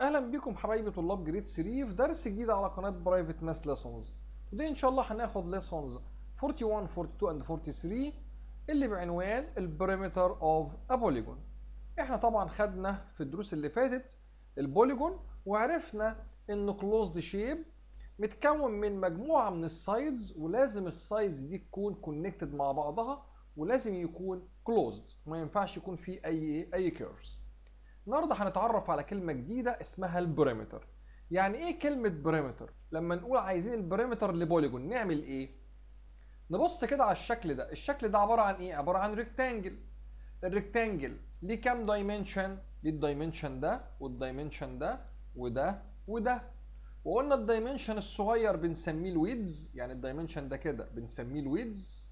اهلا بكم حبايبي طلاب جريد 3 في درس جديد على قناه برايفت ماس ليسونز ودي ان شاء الله هناخد ليسونز 41 42 and 43 اللي بعنوان البريمتر اوف ا بوليجون احنا طبعا خدنا في الدروس اللي فاتت البوليجون وعرفنا انه كلوزد شيب متكون من مجموعه من السايدز ولازم السايدز دي تكون كونكتد مع بعضها ولازم يكون كلوزد ما ينفعش يكون فيه اي اي كيرفز النهارده هنتعرف على كلمه جديده اسمها البريمتر يعني ايه كلمه بريمتر لما نقول عايزين البريمتر لبوليجون نعمل ايه نبص كده على الشكل ده الشكل ده عباره عن ايه عباره عن ريكتانجل الريكتانجل ليه كام دايمنشن ليه الدايمنشن ده والدايمنشن ده وده وده وقلنا الدايمنشن الصغير بنسميه الويدز يعني الدايمنشن ده كده بنسميه الويدز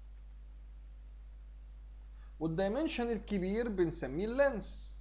والدايمنشن الكبير بنسميه اللينس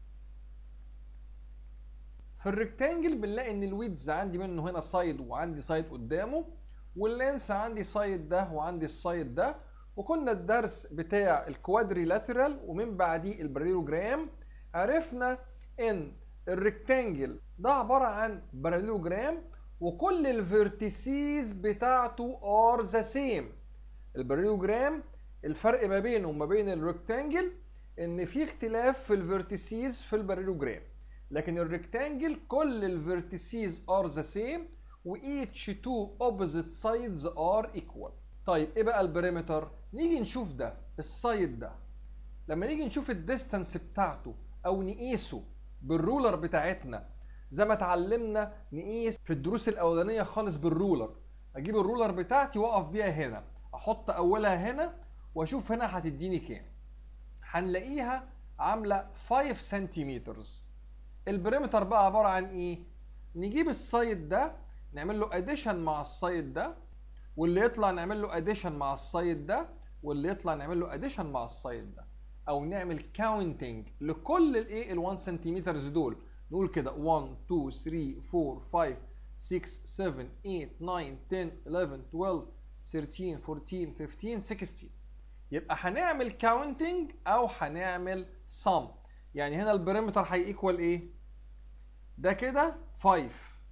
في الريكتانجل بنلاقي ان الويدز عندي منه هنا سايد وعندي سايد قدامه واللينس عندي سايد ده وعندي السايد ده وكنا الدرس بتاع الكوادريلاترال ومن بعديه الباراليلوجرام عرفنا ان الريكتانجل ده عباره عن باراليلوجرام وكل الفيرتيسيز بتاعته ار ذا سيم الباراليلوجرام الفرق ما بينه وما بين الريكتانجل ان في اختلاف في الفيرتيسيز في الباراليلوجرام لكن الريكتانجل كل الفيرتيسيز ار ذا سيم و each two opposite sides are equal طيب ايه بقى البريمتر نيجي نشوف ده السايد ده لما نيجي نشوف الديستانس بتاعته او نقيسه بالرولر بتاعتنا زي ما اتعلمنا نقيس في الدروس الاولانيه خالص بالرولر اجيب الرولر بتاعتي واقف بيها هنا احط اولها هنا واشوف هنا هتديني كام هنلاقيها عامله 5 سنتيمتر البريمتر بقى عباره عن ايه نجيب السايد ده نعمل له اديشن مع السايد ده واللي يطلع نعمل له اديشن مع السايد ده واللي يطلع نعمل له اديشن مع السايد ده او نعمل كاونتنج لكل الايه ال 1 سنتيمتر دول نقول كده 1 2 3 4 5 6 7 8 9 10 11 12 13 14 15 16 يبقى هنعمل كاونتنج او هنعمل sum يعني هنا البريمتر هيكوال ايه ده كده 5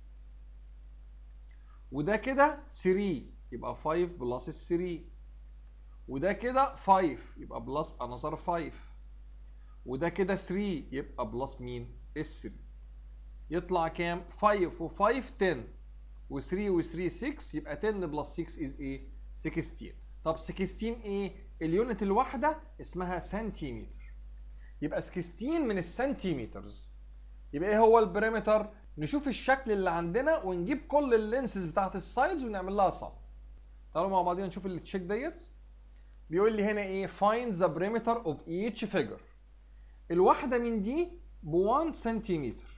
وده كده 3 يبقى 5 بلس ال 3 وده كده 5 يبقى بلس انذر 5 وده كده 3 يبقى بلس مين ال 3 يطلع كام 5 و5 10 و3 و3 6 يبقى 10 بلس 6 از ايه 16 طب 16 ايه اليونت الواحده اسمها سنتيمتر يبقى 16 من السنتيمترز يبقى ايه هو البريمتر نشوف الشكل اللي عندنا ونجيب كل اللينسز بتاعت السايدز ونعمل لها صم تعالوا مع بعضينا نشوف التشيك ديت بيقول لي هنا ايه find the perimeter of each figure الواحدة من دي ب 1 سنتيمتر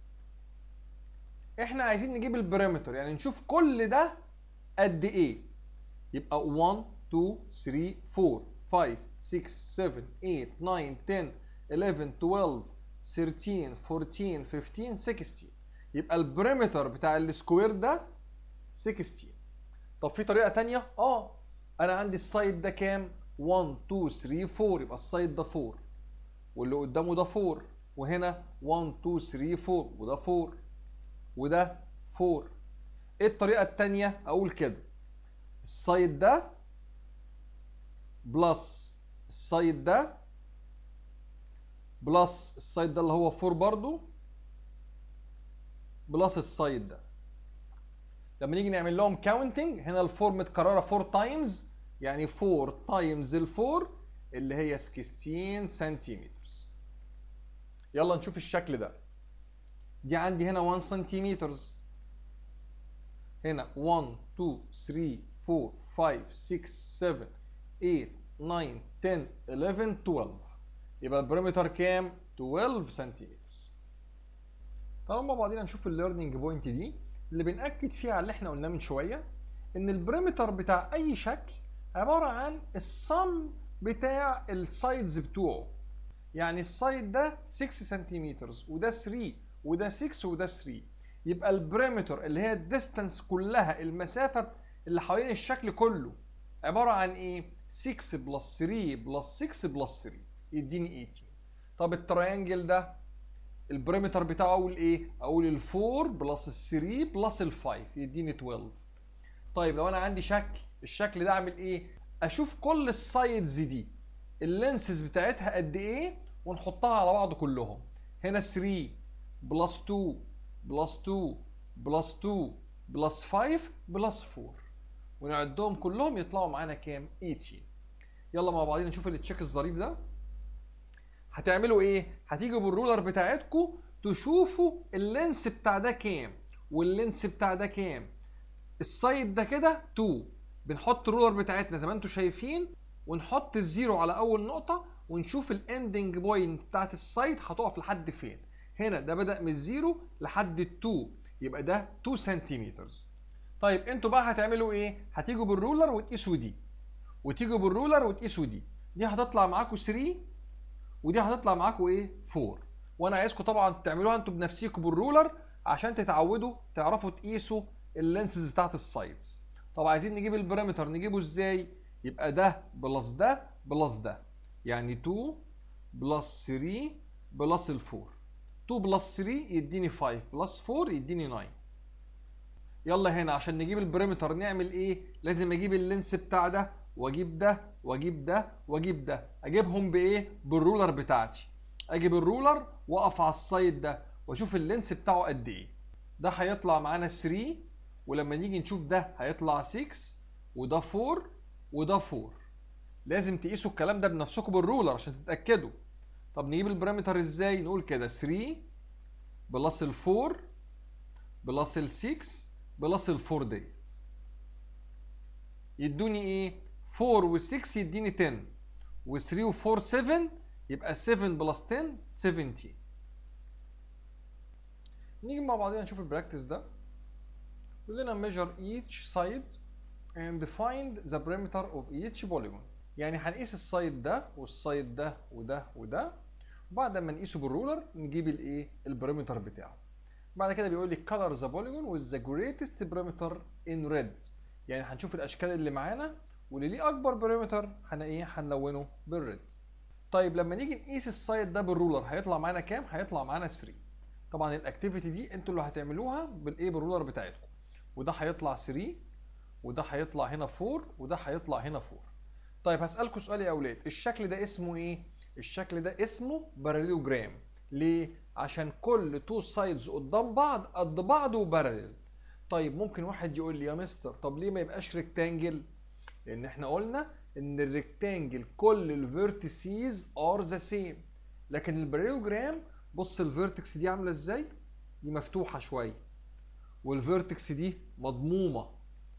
احنا عايزين نجيب البريمتر يعني نشوف كل ده قد ايه يبقى 1 2 3 4 5 6 7 8 9 10 11 12 13 14 15 16 يبقى البريمتر بتاع السكوير ده 16 طب في طريقه تانية اه انا عندي السايد ده كام 1 2 3 4 يبقى السايد ده 4 واللي قدامه ده 4 وهنا 1 2 3 4 وده 4 وده 4 ايه الطريقه التانية اقول كده السايد ده بلس السايد ده بلس السايد ده اللي هو 4 برضو بلس السايد ده لما نيجي نعمل لهم كاونتنج هنا الفور متكرره 4 تايمز يعني 4 تايمز ال 4 اللي هي 16 سنتيمتر يلا نشوف الشكل ده دي عندي هنا 1 سنتيمتر هنا 1 2 3 4 5 6 7 8 9 10 11 12 يبقى البريمتر كام 12 سنتيمتر تعالوا مع بعضينا نشوف الليرنينج بوينت دي اللي بنأكد فيها على اللي احنا قلناه من شويه ان البريمتر بتاع اي شكل عباره عن الصم بتاع السايدز بتوعه يعني السايد ده 6 سنتيمتر وده 3 وده 6 وده 3 يبقى البريمتر اللي هي الديستانس كلها المسافه اللي حوالين الشكل كله عباره عن ايه 6 بلس 3 بلس 6 بلس 3 يديني 18 طب التريانجل ده البريمتر بتاعه اقول ايه اقول ال 4 بلس ال 3 بلس ال 5 يديني 12 طيب لو انا عندي شكل الشكل ده اعمل ايه اشوف كل السايدز دي اللينسز بتاعتها قد ايه ونحطها على بعض كلهم هنا 3 بلس 2 بلس 2 بلس 2 بلس 5 بلس 4 ونعدهم كلهم يطلعوا معانا كام 18 يلا مع بعضينا نشوف التشيك الظريف ده هتعملوا ايه هتيجوا بالرولر بتاعتكم تشوفوا اللينس بتاع ده كام واللينس بتاع ده كام السايد ده كده 2 بنحط الرولر بتاعتنا زي ما انتم شايفين ونحط الزيرو على اول نقطه ونشوف الاندنج بوينت بتاعت السايد هتقف لحد فين هنا ده بدا من الزيرو لحد ال 2 يبقى ده 2 سنتيمتر طيب انتوا بقى هتعملوا ايه هتيجوا بالرولر وتقيسوا دي وتيجوا بالرولر وتقيسوا دي دي هتطلع معاكم 3 ودي هتطلع معاكم ايه 4 وانا عايزكم طبعا تعملوها انتوا بنفسيكم بالرولر عشان تتعودوا تعرفوا تقيسوا اللينسز بتاعت السايدز طب عايزين نجيب البارامتر نجيبه ازاي يبقى ده بلس ده بلس ده يعني 2 بلس 3 بلس ال 4 2 بلس 3 يديني 5 بلس 4 يديني 9 يلا هنا عشان نجيب البريمتر نعمل ايه لازم اجيب اللينس بتاع ده واجيب ده واجيب ده واجيب ده اجيبهم بايه بالرولر بتاعتي اجيب الرولر واقف على السايد ده واشوف اللينس بتاعه قد ايه ده هيطلع معانا 3 ولما نيجي نشوف ده هيطلع 6 وده 4 وده 4 لازم تقيسوا الكلام ده بنفسكم بالرولر عشان تتاكدوا طب نجيب البارامتر ازاي نقول كده 3 بلس ال 4 بلس ال 6 بلس ال 4 ديت يدوني ايه 4 و 6 يديني 10 و 3 و 4 7 يبقى 7 بلس 10 17 نيجي مع بعضنا نشوف البراكتس ده يقول لنا measure each side and find the perimeter of each polygon يعني هنقيس السايد ده والسايد ده وده وده وبعد ما نقيسه بالرولر نجيب الايه البريمتر بتاعه بعد كده بيقول لي color the polygon with the greatest perimeter in red يعني هنشوف الاشكال اللي معانا واللي ليه اكبر بريمتر هن ايه هنلونه بالريد طيب لما نيجي نقيس السايد ده بالرولر هيطلع معانا كام هيطلع معانا 3 طبعا الاكتيفيتي دي انتوا اللي هتعملوها بالايه بالرولر بتاعتكم وده هيطلع 3 وده هيطلع هنا 4 وده هيطلع هنا 4 طيب هسألكم سؤال يا اولاد الشكل ده اسمه ايه الشكل ده اسمه باراليلوجرام ليه عشان كل تو سايدز قدام بعض قد بعض وباراليل طيب ممكن واحد يقول لي يا مستر طب ليه ما يبقاش ريكتانجل لان احنا قلنا ان الريكتانجل كل الفيرتيسيز ار ذا سيم لكن الباراليلوجرام بص الفيرتكس دي عامله ازاي دي مفتوحه شويه والفيرتكس دي مضمومه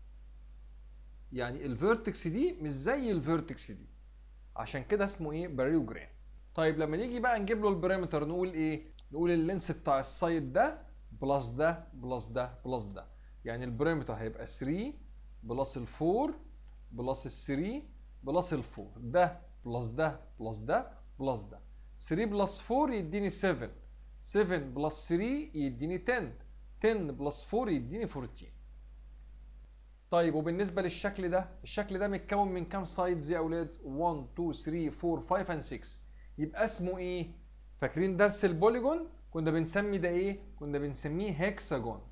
يعني الفيرتكس دي مش زي الفيرتكس دي عشان كده اسمه ايه باريوجرام طيب لما نيجي بقى نجيب له البارامتر نقول ايه نقول اللينس بتاع السايد ده بلس ده بلس ده بلس ده يعني البارامتر هيبقى 3 بلس ال 4 بلس ال 3 بلس ال 4 ده بلس ده بلس ده بلس ده 3 بلس 4 يديني 7 7 بلس 3 يديني 10 10 بلس 4 يديني 14 طيب وبالنسبة للشكل ده الشكل ده متكون من كام سايدز يا أولاد 1 2 3 4 5 and 6 يبقى اسمه إيه فاكرين درس البوليجون كنا بنسمي ده إيه كنا بنسميه هيكساجون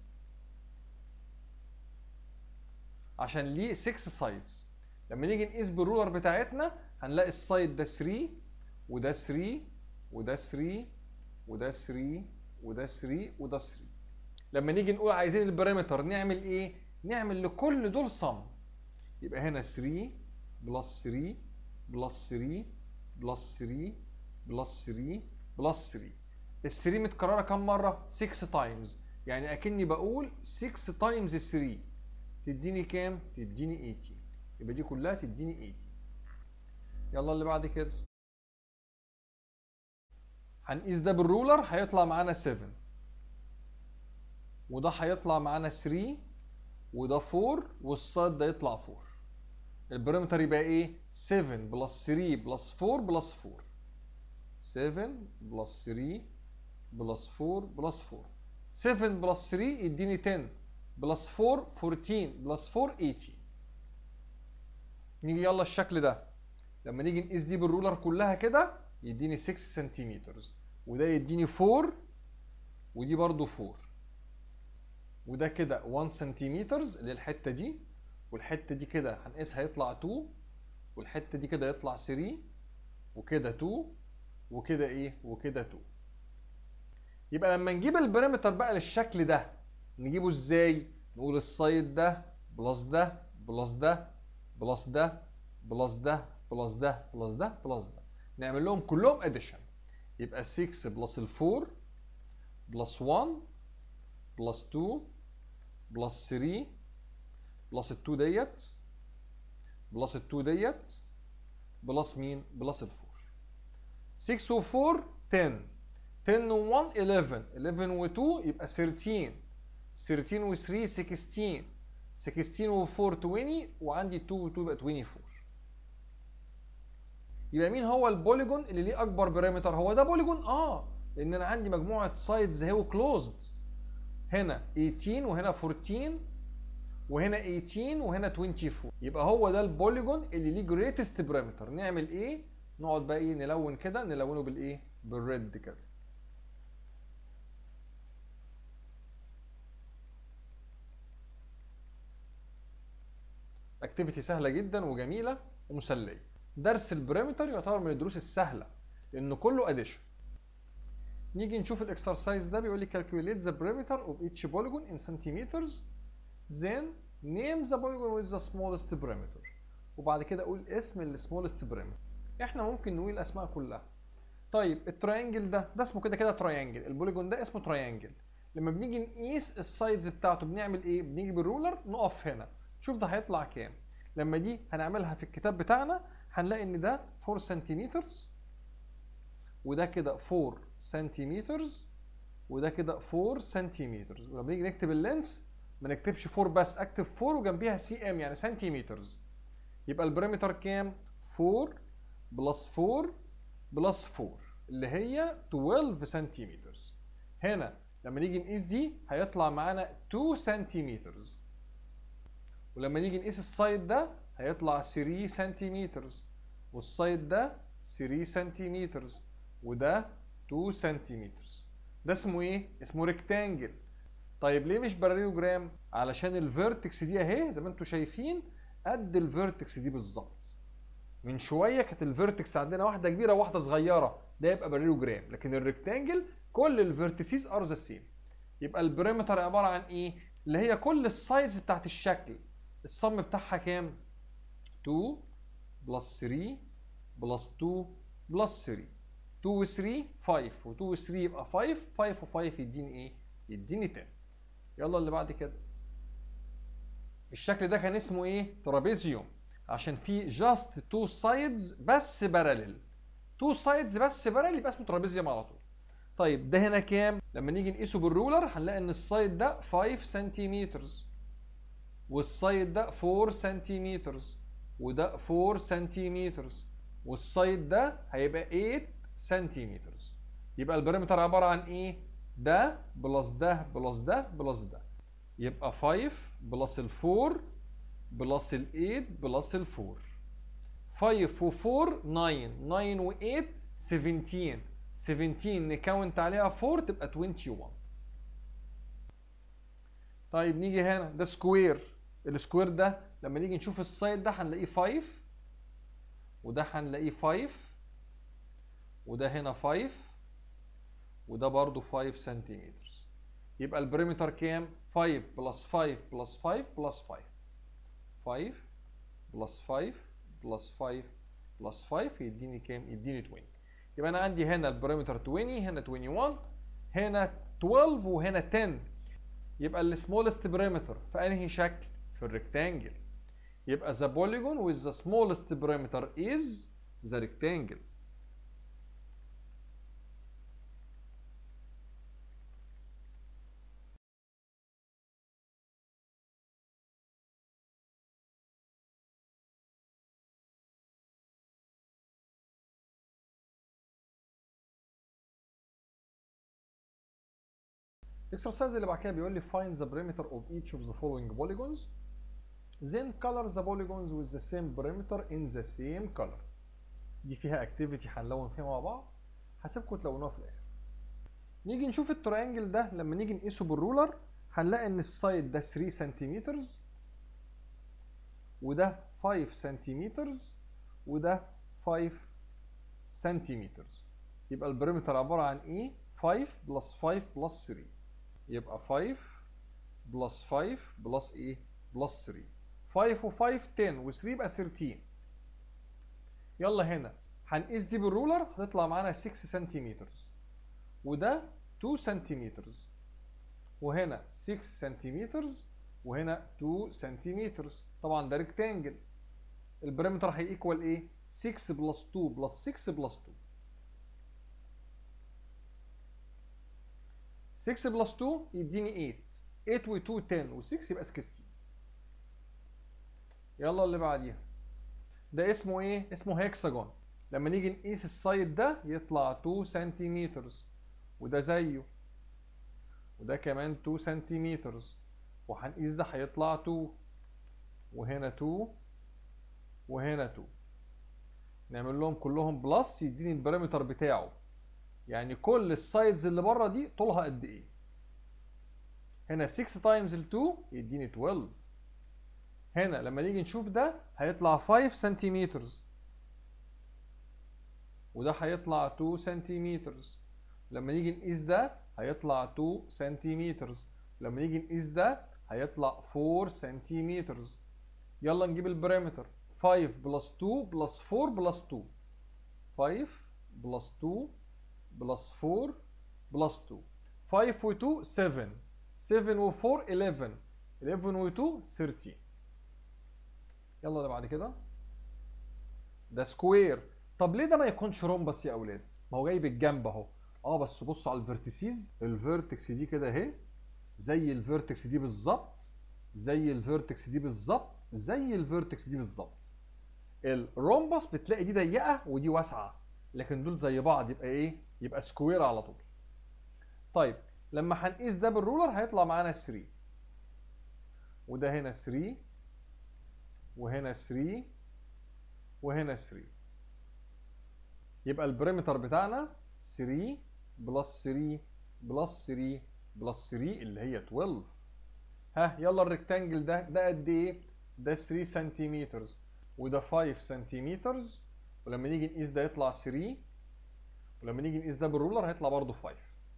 عشان ليه 6 سايدز لما نيجي نقيس بالرولر بتاعتنا هنلاقي السايد ده 3 وده 3 وده 3 وده 3 وده 3 وده 3 لما نيجي نقول عايزين البارامتر نعمل ايه نعمل لكل دول صم يبقى هنا 3 بلس 3 بلس 3 بلس 3 بلس 3 بلس 3 ال 3 متكرره كام مره 6 تايمز يعني اكني بقول 6 تايمز 3 تديني كام تديني 80 يبقى دي كلها تديني 80 يلا اللي بعد كده هنقيس ده بالرولر هيطلع معانا 7 وده هيطلع معانا 3 وده 4 والسايد ده يطلع 4 البريمتر يبقى ايه 7 بلس 3 بلس 4 بلس 4 7 بلس 3 بلس 4 بلس 4 7 بلس 3 يديني 10 بلس 4 14 بلس 4 80 نيجي يلا الشكل ده لما نيجي نقيس دي بالرولر كلها كده يديني 6 سنتيمتر وده يديني 4 ودي برضو 4 وده كده 1 سنتيمتر للحته دي والحته دي كده هنقيسها يطلع 2 والحته دي كده يطلع 3 وكده 2 وكده ايه وكده 2 يبقى لما نجيب البريمتر بقى للشكل ده نجيبه ازاي نقول السايد ده بلس ده بلس ده بلس ده بلس ده بلس ده بلس ده بلس ده نعمل لهم كلهم اديشن يبقى 6 بلس ال 4 بلس 1 بلس 2 بلس 3 بلس ال 2 ديت بلس ال 2 ديت بلس مين؟ بلس ال 4 6 و 4 10 10 و 1 11 11 و 2 يبقى 13 13 و 3 16 16 و 4 20 وعندي 2 و 2 يبقى 24 يبقى مين هو البوليجون اللي ليه اكبر بريمتر هو ده بوليجون اه لان انا عندي مجموعه سايدز اهي كلوزد هنا 18 وهنا 14 وهنا 18 وهنا 24 يبقى هو ده البوليجون اللي ليه جريتست بريمتر نعمل ايه نقعد بقى ايه نلون كده نلونه بالايه بالريد كده اكتيفيتي سهله جدا وجميله ومسليه درس البريمتر يعتبر من الدروس السهله لانه كله اديشن نيجي نشوف الاكسرسايز ده بيقول لي calculate the perimeter of each polygon in centimeters then name the polygon with the smallest perimeter وبعد كده اقول اسم السمولست perimeter احنا ممكن نقول الاسماء كلها طيب التراينجل ده ده اسمه كده كده تراينجل البوليجون ده اسمه تراينجل لما بنيجي نقيس السايدز بتاعته بنعمل ايه بنيجي بالرولر نقف هنا شوف ده هيطلع كام لما دي هنعملها في الكتاب بتاعنا هنلاقي ان ده 4 سنتيمتر وده كده 4 سنتيمتر وده كده 4 سنتيمتر ولما نيجي نكتب اللينس ما نكتبش 4 بس اكتب 4 وجنبيها سي ام يعني سنتيمتر يبقى البريمتر كام 4 بلس 4 بلس 4 اللي هي 12 سنتيمتر هنا لما نيجي نقيس دي هيطلع معانا 2 سنتيمتر ولما نيجي نقيس السايد ده هيطلع 3 سنتيمتر والسايد ده 3 سنتيمتر وده 2 سنتيمتر ده اسمه ايه؟ اسمه ريكتانجل طيب ليه مش باراليلوجرام؟ علشان الفيرتكس دي اهي زي ما انتم شايفين قد الفيرتكس دي بالظبط من شويه كانت الفيرتكس عندنا واحده كبيره وواحده صغيره ده يبقى باراليلوجرام لكن الريكتانجل كل الفيرتسيز ار ذا سيم يبقى البريمتر عباره عن ايه؟ اللي هي كل السايز بتاعت الشكل الصم بتاعها كام؟ 2 بلس 3 بلس 2 بلس 3 2 و 3 5 و 2 و 3 يبقى 5 5 و 5 يديني ايه؟ يديني 10 يلا اللي بعد كده الشكل ده كان اسمه ايه؟ ترابيزيوم عشان فيه جاست تو سايدز بس باراليل تو سايدز بس باراليل يبقى اسمه ترابيزيوم على طول طيب ده هنا كام؟ لما نيجي نقيسه بالرولر هنلاقي ان السايد ده 5 سنتيمتر والسايد ده 4 سنتيمتر وده 4 سنتيمتر والسايد ده هيبقى 8 سنتيمتر يبقى البريمتر عباره عن ايه؟ ده بلس ده بلس ده بلس ده يبقى 5 بلس ال 4 بلس ال 8 بلس ال 4 5 و 4 9 9 و 8 17 17 نكاونت عليها 4 تبقى 21 طيب نيجي هنا ده سكوير السكوير ده لما نيجي نشوف السايد ده هنلاقيه 5 وده هنلاقيه 5 وده هنا 5 وده برضو 5 سنتيمتر يبقى البريمتر كام 5 بلس 5 بلس 5 بلس 5 5 بلس 5 بلس 5 بلس 5 يديني كام يديني 20 يبقى انا عندي هنا البريمتر 20 هنا 21 هنا 12 وهنا 10 يبقى السمولست بريمتر في انهي شكل في الريكتانجل يبقى the polygon with the smallest perimeter is the rectangle الاكسرسايز اللي بعد كده بيقول لي find the perimeter of each of the following polygons then color the polygons with the same perimeter in the same color دي فيها اكتيفيتي هنلون فيها مع بعض هسيبكم تلونوها في الاخر نيجي نشوف التريانجل ده لما نيجي نقيسه بالرولر هنلاقي ان السايد ده 3 سنتيمتر وده 5 سنتيمتر وده 5 سنتيمتر يبقى البريمتر عباره عن ايه 5 بلس 5 بلس 3 يبقى 5 بلس 5 بلس ايه بلس 3 5 و5 10 و3 يبقى 13 يلا هنا هنقيس دي بالرولر هتطلع معانا 6 سنتيمتر وده 2 سنتيمتر وهنا 6 سنتيمتر وهنا 2 سنتيمتر طبعا ده ريكتانجل البريمتر هيكوال ايه 6 بلس 2 بلس 6 بلس 2 6 بلس 2 يديني 8 8 و 2 10 و6 يبقى 16 يلا اللي بعديها ده اسمه ايه اسمه هيكساجون لما نيجي نقيس السايد ده يطلع 2 سنتيمتر وده زيه وده كمان 2 سنتيمتر وهنقيس ده هيطلع 2 وهنا 2 وهنا 2 نعمل لهم كلهم بلس يديني البارامتر بتاعه يعني كل السايدز اللي بره دي طولها قد ايه هنا 6 تايمز ال 2 يديني 12 هنا لما نيجي نشوف ده هيطلع 5 سنتيمتر وده هيطلع 2 سنتيمتر لما نيجي نقيس ده هيطلع 2 سنتيمتر لما نيجي نقيس ده هيطلع 4 سنتيمتر يلا نجيب البارامتر 5 بلس 2 بلس 4 بلس 2 5 بلس 2 بلس 4 بلس 2 5 و 2 7 7 و 4 11 11 و 2 13 يلا اللي بعد كده ده سكوير طب ليه ده ما يكونش رومبس يا اولاد ما هو جاي بالجنب اهو اه بس بصوا على الفيرتيسيز الفيرتكس دي كده اهي زي الفيرتكس دي بالظبط زي الفيرتكس دي بالظبط زي الفيرتكس دي بالظبط الرومبس بتلاقي دي ضيقه ودي واسعه لكن دول زي بعض يبقى ايه يبقى سكوير على طول طيب لما هنقيس ده بالرولر هيطلع معانا 3 وده هنا 3 وهنا 3 وهنا 3 يبقى البريمتر بتاعنا 3 بلس 3 بلس 3 بلس 3 اللي هي 12 ها يلا الريكتانجل ده ده قد ايه؟ ده 3 سنتيمتر وده 5 سنتيمتر ولما نيجي نقيس ده يطلع 3 ولما نيجي نقيس ده بالرولر هيطلع برضه 5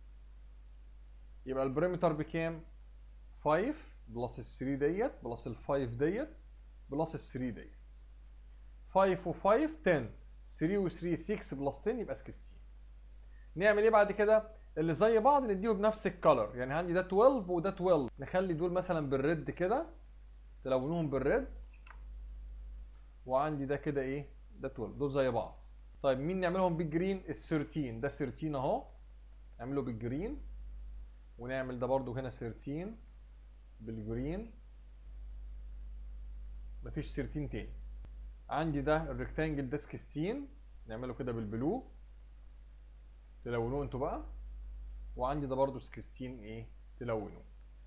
يبقى البريمتر بكام؟ 5 بلس ال 3 ديت بلس ال 5 ديت بلس ال 3 ديت 5 و 5 10 3 و 3 6 بلس 10 يبقى 16 نعمل ايه بعد كده؟ اللي زي بعض نديهم بنفس الكالر يعني عندي ده 12 وده 12 نخلي دول مثلا بالريد كده تلونوهم بالريد وعندي ده كده ايه ده 12 دول زي بعض طيب مين نعملهم بالجرين ال 13 ده 13 اهو نعمله بالجرين ونعمل ده برضو هنا 13 بالجرين مفيش 13 تاني عندي ده الريكتانجل ده 16 نعمله كده بالبلو تلونوه انتوا بقى وعندي ده برضو 16 ايه تلونوه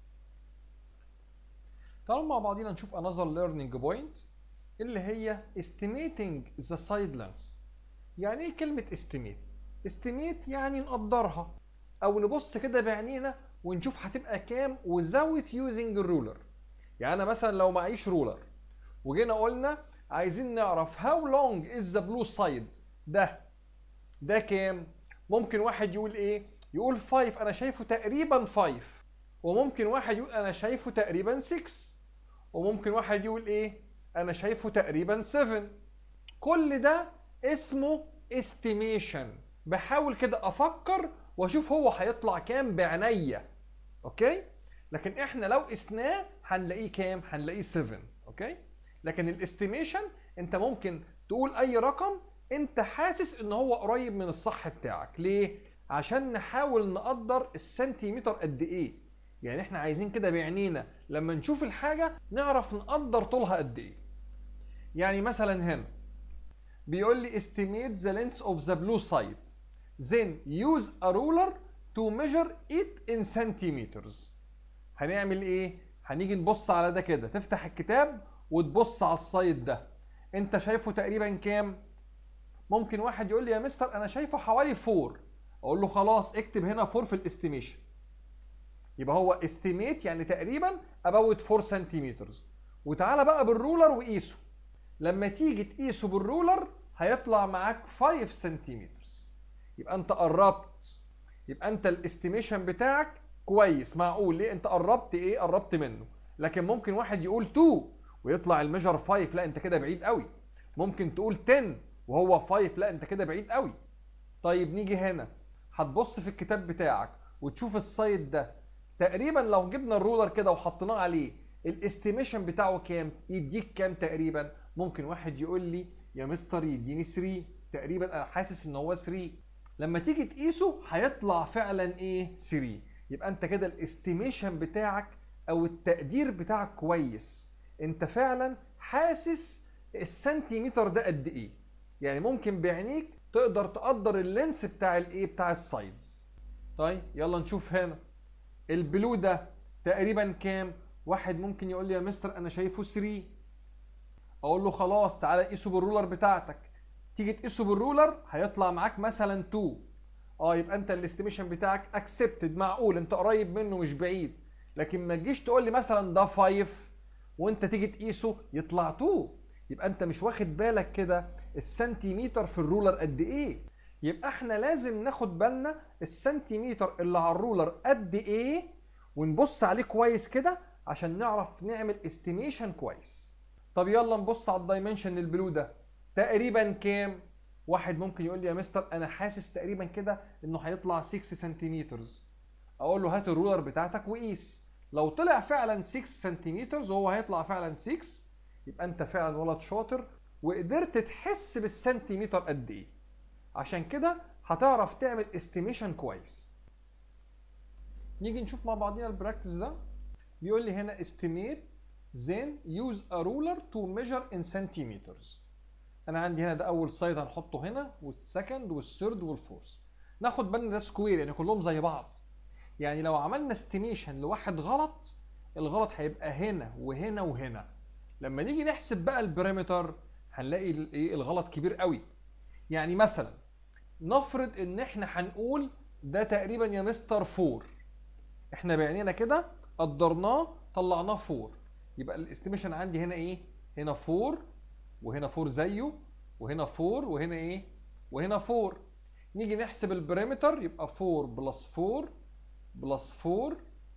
تعالوا مع بعضينا نشوف another learning point اللي هي estimating the side length يعني ايه كلمة estimate estimate يعني نقدرها او نبص كده بعينينا ونشوف هتبقى كام without using الرولر يعني انا مثلا لو معيش رولر وجينا قلنا عايزين نعرف how long is the blue side ده ده كام ممكن واحد يقول ايه يقول 5 انا شايفه تقريبا 5 وممكن واحد يقول انا شايفه تقريبا 6 وممكن واحد يقول ايه انا شايفه تقريبا 7 كل ده اسمه estimation بحاول كده افكر واشوف هو هيطلع كام بعينيا اوكي لكن احنا لو قسناه هنلاقيه كام هنلاقيه 7 اوكي لكن الاستيميشن انت ممكن تقول اي رقم انت حاسس ان هو قريب من الصح بتاعك ليه عشان نحاول نقدر السنتيمتر قد ايه يعني احنا عايزين كده بعينينا لما نشوف الحاجه نعرف نقدر طولها قد ايه يعني مثلا هنا بيقول لي estimate the length of the blue side then use a ruler to measure it in centimeters هنعمل ايه هنيجي نبص على ده كده تفتح الكتاب وتبص على السايد ده انت شايفه تقريبا كام ممكن واحد يقول لي يا مستر انا شايفه حوالي 4 اقول له خلاص اكتب هنا 4 في الاستيميشن يبقى هو استيميت يعني تقريبا اباوت 4 سنتيمتر وتعالى بقى بالرولر وقيسه لما تيجي تقيسه بالرولر هيطلع معاك 5 سنتيمتر يبقى انت قربت يبقى انت الاستيميشن بتاعك كويس معقول ليه انت قربت ايه قربت منه لكن ممكن واحد يقول 2 ويطلع الميجر 5 لا انت كده بعيد قوي ممكن تقول 10 وهو 5 لا انت كده بعيد قوي طيب نيجي هنا هتبص في الكتاب بتاعك وتشوف السايد ده تقريبا لو جبنا الرولر كده وحطيناه عليه الاستيميشن بتاعه كام يديك كام تقريبا ممكن واحد يقول لي يا مستر يديني 3 تقريبا انا حاسس ان هو 3 لما تيجي تقيسه هيطلع فعلا ايه 3 يبقى انت كده الاستيميشن بتاعك او التقدير بتاعك كويس انت فعلا حاسس السنتيمتر ده قد ايه يعني ممكن بعينيك تقدر تقدر اللينس بتاع الايه بتاع السايدز طيب يلا نشوف هنا البلو ده تقريبا كام واحد ممكن يقول لي يا مستر انا شايفه 3 اقول له خلاص تعالى قيسه بالرولر بتاعتك تيجي تقيسه بالرولر هيطلع معاك مثلا 2 اه يبقى انت الاستيميشن بتاعك اكسبتد معقول انت قريب منه مش بعيد لكن ما تجيش تقول لي مثلا ده 5 وانت تيجي تقيسه يطلع 2 يبقى انت مش واخد بالك كده السنتيمتر في الرولر قد ايه يبقى احنا لازم ناخد بالنا السنتيمتر اللي على الرولر قد ايه ونبص عليه كويس كده عشان نعرف نعمل استيميشن كويس طب يلا نبص على الدايمنشن البلو ده تقريبا كام واحد ممكن يقول لي يا مستر انا حاسس تقريبا كده انه هيطلع 6 سنتيمتر اقول له هات الرولر بتاعتك وقيس لو طلع فعلا 6 سنتيمتر وهو هيطلع فعلا 6 يبقى انت فعلا ولد شاطر وقدرت تحس بالسنتيمتر قد ايه عشان كده هتعرف تعمل استيميشن كويس نيجي نشوف مع بعضينا البراكتس ده بيقول لي هنا estimate then use a ruler to measure in centimeters انا عندي هنا ده اول سايد هنحطه هنا والسكند والثيرد والفورث ناخد بالنا ده سكوير يعني كلهم زي بعض يعني لو عملنا استيميشن لواحد غلط الغلط هيبقى هنا وهنا وهنا لما نيجي نحسب بقى البريمتر هنلاقي ايه الغلط كبير قوي يعني مثلا نفرض ان احنا هنقول ده تقريبا يا مستر 4 احنا بعينينا كده قدرناه طلعناه 4 يبقى الاستيميشن عندي هنا ايه هنا 4 وهنا 4 زيه وهنا 4 وهنا ايه وهنا 4 نيجي نحسب البريمتر يبقى 4 بلس 4 بلس 4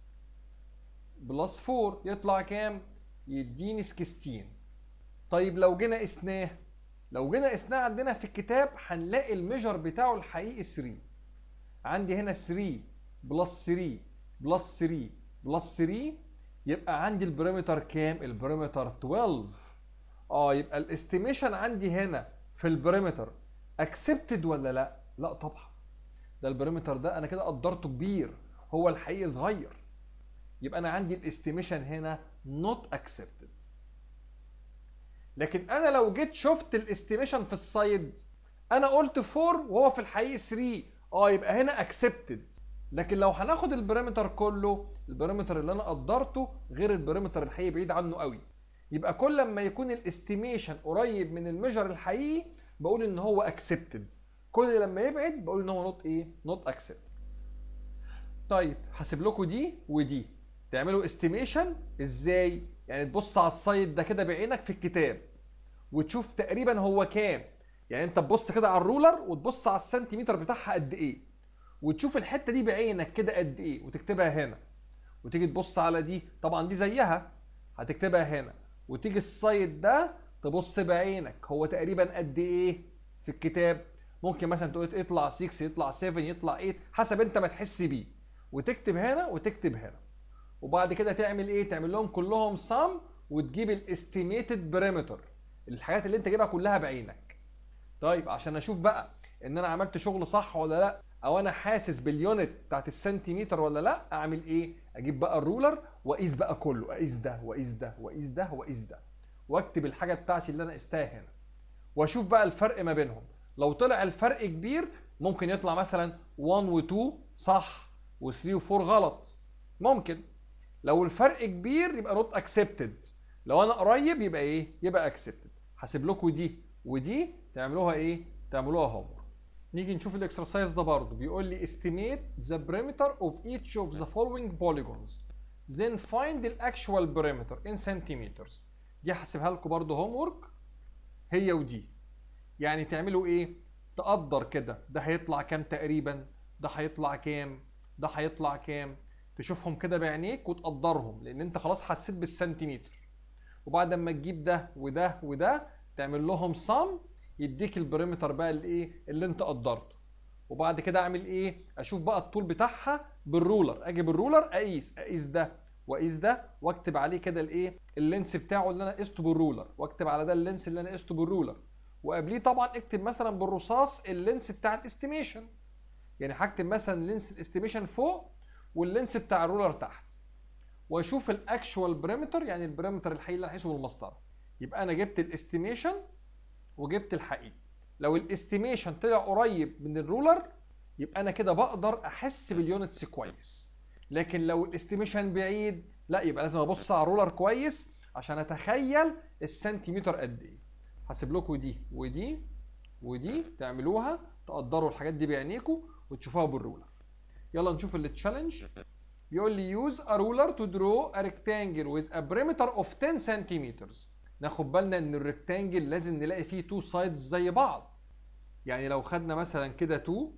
بلس 4 يطلع كام يديني 16 طيب لو جينا قسناه لو جينا قسناه عندنا في الكتاب هنلاقي الميجر بتاعه الحقيقي 3 عندي هنا 3 بلس 3 بلس 3 بلس 3 يبقى عندي البريمتر كام البريمتر 12 اه يبقى الاستيميشن عندي هنا في البريمتر اكسبتد ولا لا لا طبعا ده البريمتر ده انا كده قدرته كبير هو الحقيقي صغير يبقى انا عندي الاستيميشن هنا not accepted لكن انا لو جيت شفت الاستيميشن في السايد انا قلت 4 وهو في الحقيقه 3 اه يبقى هنا اكسبتد لكن لو هناخد البريمتر كله البريمتر اللي انا قدرته غير البريمتر الحقيقي بعيد عنه قوي يبقى كل ما يكون الاستيميشن قريب من الميجر الحقيقي بقول ان هو اكسبتد كل لما يبعد بقول ان هو نوت ايه نوت اكسبتد طيب هسيب لكم دي ودي تعملوا استيميشن ازاي يعني تبص على السايد ده كده بعينك في الكتاب وتشوف تقريبا هو كام يعني انت تبص كده على الرولر وتبص على السنتيمتر بتاعها قد ايه وتشوف الحته دي بعينك كده قد ايه وتكتبها هنا وتيجي تبص على دي طبعا دي زيها هتكتبها هنا وتيجي السايد ده تبص بعينك هو تقريبا قد ايه في الكتاب ممكن مثلا تقول يطلع 6 يطلع 7 يطلع 8 حسب انت ما تحس بيه وتكتب هنا وتكتب هنا وبعد كده تعمل ايه تعمل لهم كلهم سم وتجيب الاستيميتد بريمتر الحاجات اللي انت جايبها كلها بعينك طيب عشان اشوف بقى ان انا عملت شغل صح ولا لا او انا حاسس باليونت بتاعت السنتيمتر ولا لا اعمل ايه اجيب بقى الرولر واقيس بقى كله اقيس ده واقيس ده واقيس ده واقيس ده واكتب الحاجه بتاعتي اللي انا قستها هنا واشوف بقى الفرق ما بينهم لو طلع الفرق كبير ممكن يطلع مثلا 1 و2 صح و3 و4 غلط ممكن لو الفرق كبير يبقى نوت اكسبتد لو انا قريب يبقى ايه يبقى اكسبتد هسيب لكم دي ودي تعملوها ايه تعملوها هوم نيجي نشوف الاكسرسايز ده برضه بيقول لي estimate the perimeter of each of the following polygons then find the actual perimeter in centimeters دي هحسبها لكم برضه هوم ورك هي ودي يعني تعملوا ايه تقدر كده ده هيطلع كام تقريبا ده هيطلع كام ده هيطلع كام تشوفهم كده بعينيك وتقدرهم لان انت خلاص حسيت بالسنتيمتر وبعد ما تجيب ده وده وده تعمل لهم صم يديك البريمتر بقى الايه اللي انت قدرته وبعد كده اعمل ايه اشوف بقى الطول بتاعها بالرولر اجي بالرولر اقيس اقيس ده واقيس ده واكتب عليه كده الايه اللينس بتاعه اللي انا قسته بالرولر واكتب على ده اللينس اللي انا قسته بالرولر وقبليه طبعا اكتب مثلا بالرصاص اللينس بتاع الاستيميشن يعني هكتب مثلا لينس الاستيميشن فوق واللينس بتاع الرولر تحت واشوف الاكشوال بريمتر يعني البريمتر الحقيقي اللي هقيسه بالمسطره يبقى انا جبت الاستيميشن وجبت الحقيقي لو الاستيميشن طلع قريب من الرولر يبقى انا كده بقدر احس باليونتس كويس لكن لو الاستيميشن بعيد لا يبقى لازم ابص على الرولر كويس عشان اتخيل السنتيمتر قد ايه هسيب لكم دي ودي ودي تعملوها تقدروا الحاجات دي بعينيكم وتشوفوها بالرولر يلا نشوف التشالنج بيقول لي use a ruler to draw a rectangle with a perimeter of 10 centimeters ناخد بالنا ان الريكتانجل لازم نلاقي فيه تو سايدز زي بعض يعني لو خدنا مثلا كده 2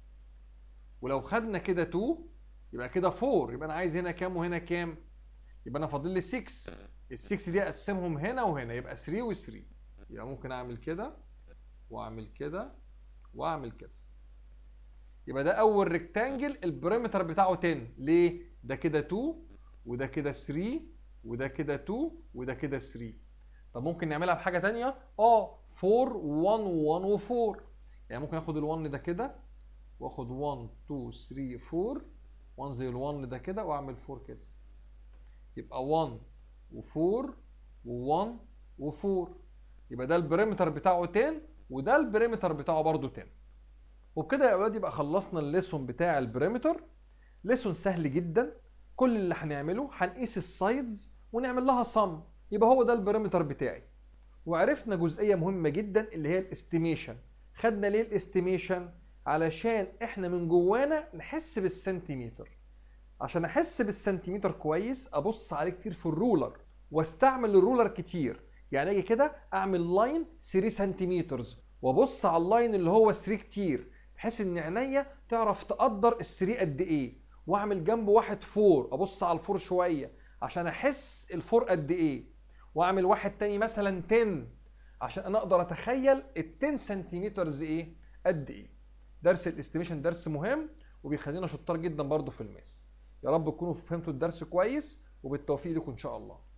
ولو خدنا كده 2 يبقى كده 4 يبقى انا عايز هنا كام وهنا كام يبقى انا فاضل لي 6 ال 6 دي اقسمهم هنا وهنا يبقى 3 و3 يبقى ممكن اعمل كده واعمل كده واعمل كده يبقى ده اول ريكتانجل البريمتر بتاعه 10 ليه ده كده 2 وده كده 3 وده كده 2 وده كده 3 طب ممكن نعملها بحاجه تانية اه 4 1 1 و4 يعني ممكن اخد ال1 ده كده واخد 1 2 3 4 وانزل ال1 ده كده واعمل 4 كده يبقى 1 و4 و1 و4 يبقى ده البريمتر بتاعه 10 وده البريمتر بتاعه برضه 10 وبكده يا اولاد يبقى خلصنا الليسون بتاع البريمتر ليسون سهل جدا كل اللي هنعمله هنقيس السايدز ونعمل لها صم يبقى هو ده البريمتر بتاعي وعرفنا جزئيه مهمه جدا اللي هي الاستيميشن خدنا ليه الاستيميشن علشان احنا من جوانا نحس بالسنتيمتر عشان احس بالسنتيمتر كويس ابص عليه كتير في الرولر واستعمل الرولر كتير يعني اجي كده اعمل لاين 3 سنتيمتر وابص على اللاين اللي هو 3 كتير بحيث ان عينيا تعرف تقدر ال 3 قد ايه واعمل جنبه واحد فور ابص على الفور شويه عشان احس الفور قد ايه واعمل واحد تاني مثلا 10 عشان انا اقدر اتخيل ال 10 سنتيمتر ايه قد ايه درس الاستيميشن درس مهم وبيخلينا شطار جدا برضو في الماس يا رب تكونوا فهمتوا الدرس كويس وبالتوفيق لكم ان شاء الله